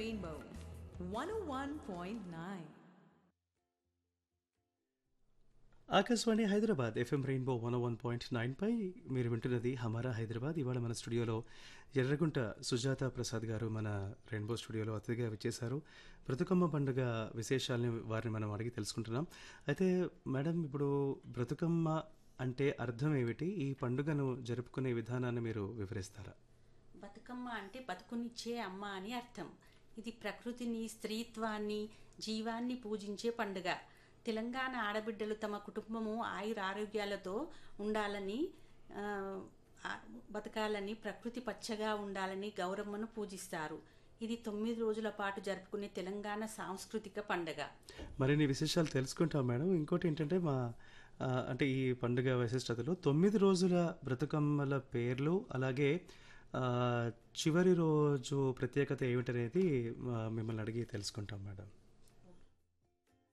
Rainbow 101.9. Akashvani Hyderabad FM rainbow one one point nine పై మీరు వింటున్నది హమారా హైదరాబాద్ ఇవాళ మన స్టూడియోలో ఎర్రగుంట సుజాత ప్రసాద్ గారు మన రెయిన్బో స్టూడియోలో అతిథిగా విచ్చేశారు బ్రతుకమ్మ పండుగ విశేషాలని వారిని మనం అడిగి తెలుసుకుంటున్నాం అయితే మేడం ఇప్పుడు బ్రతుకమ్మ అంటే అర్థం ఏమిటి ఈ పండుగను జరుపుకునే విధానాన్ని మీరు వివరిస్తారా బతుకమ్మ అంటే బతుకునిచ్చే అమ్మ అని అర్థం ఇది ప్రకృతిని స్త్రీత్వాన్ని జీవాన్ని పూజించే పండుగ తెలంగాణ ఆడబిడ్డలు తమ కుటుంబము ఆయుర ఆరోగ్యాలతో ఉండాలని ఆ, ఆ, బతకాలని ప్రకృతి పచ్చగా ఉండాలని గౌరమ్మను పూజిస్తారు ఇది తొమ్మిది రోజుల పాటు జరుపుకునే తెలంగాణ సాంస్కృతిక పండుగ మరిన్ని విశేషాలు తెలుసుకుంటాం మేడం ఇంకోటి ఏంటంటే మా ఆ, అంటే ఈ పండుగ విశిష్టతలో తొమ్మిది రోజుల బ్రతుకమ్మల పేర్లు అలాగే ఆ, చివరి రోజు ప్రత్యేకత ఏమిటనేది ఆ, మిమ్మల్ని అడిగి తెలుసుకుంటాం మేడం